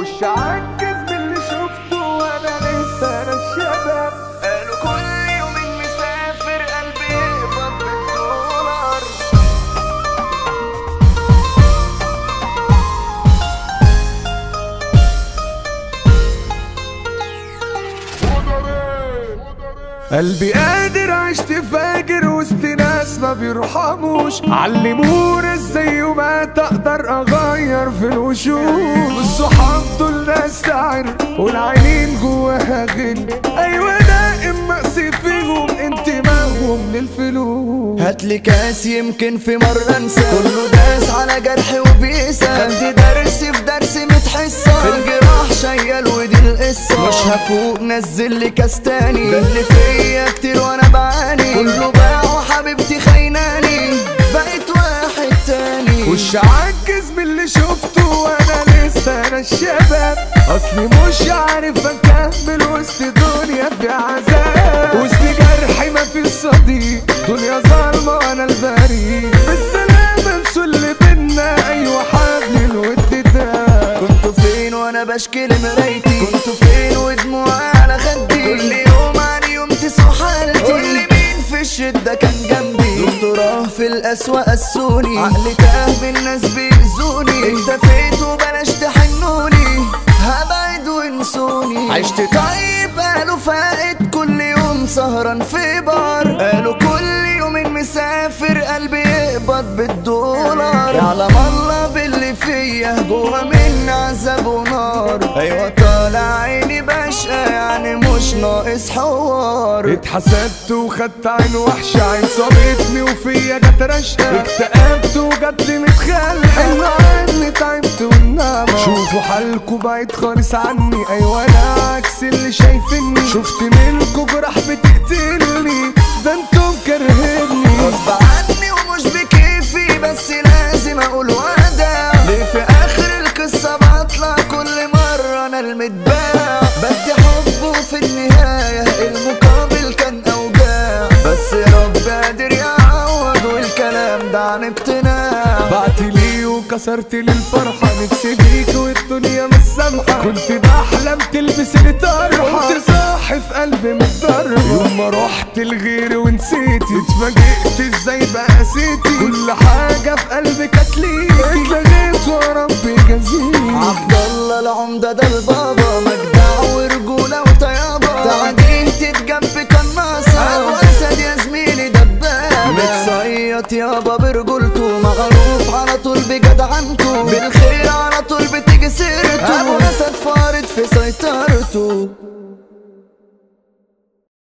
مش عجز باللي شفته وانا لسه انا الشباب قالوا كل يوم مسافر قلبي يقبض بالدولار قلبي قادر عشت فاجر وسط ناس ما بيرحموش علمونا ازاي وما تقدر اغير في الوشوش الصحاب دول ناس تعر والعينين جواها غل ايوه ده مقسي فيهم انتمائهم للفلوس هاتلي كاس يمكن في مرة انسى كله داس على جرحي وبيسى خدت درس في درس متحسة في الجراح شيال ودي القصة مش هفوق نزل لي كاس تاني ده اللي فيا كتير وانا بعاني كله باع وحبيبتي خايناني بقيت واحد تاني وش عجز من اللي شفته وانا لسه انا الشباب اصلي مش عارف اكمل وسط دنيا في عذاب وسط جرحي ما في صديق دنيا ظالمه وانا البريء بالسلامه انسوا اللي بينا ايوه حبل الود ده كنتوا فين وانا بشكي لمرايتي كنتوا فين ودموعي على خدي كل يوم عن يوم تسوى حالتي كل مين في الشدة كان جنبي دكتوراه في الأسوأ قسوني عقلي تاه من ناس بيأذوني اكتفيت وبلاش تحنوني هبعد وانسوني عشت طيب قالوا فائت كل يوم سهران في بار قالوا كل يوم مسافر قلبي يقبض بالدولار يعلم الله باللي فيا جوا مني عذاب ونار ايوه طالع عيني بشقى يعني مش ناقص حوار اتحسدت وخدت عين وحشة عين صابتني وفيا جت رشقة اكتئبت وجت متخلقة النهار تعبت والنعمة شوفوا حالكوا بعيد خالص عني ايوه انا عكس اللي شايفني شفت منكوا جراح بتقتلني ده انتم كرهني غصب عني ومش بكيفي بس لازم اقول وداع ليه في اخر القصة بطلع كل مرة انا المتباع بدي حب وفي النهاية المقابل كان اوجاع بس رب قادر يعوض والكلام ده عن اقتناع بعت لي وكسرت لي الفرحة نفسي بيك والدنيا مش سامحة كنت بحلم تلبس لي طرحة كنت صاحي في قلبي متضربة يوم ما رحت لغيري ونسيتي اتفاجئت ازاي بقى سيتي كل حاجة في قلبي كانت ليكي اتلغيت وربي جزيلي عبد الله العمدة ده البابا مجدع ورجولة وطيابة تعديه تتجنب قناصة أبو أسد يا زميلي دبابة متصيط يابا برجولته معروف على طول بجدعنته بالخير على طول بتيجي سيرته أبو أسد فارد في سيطرته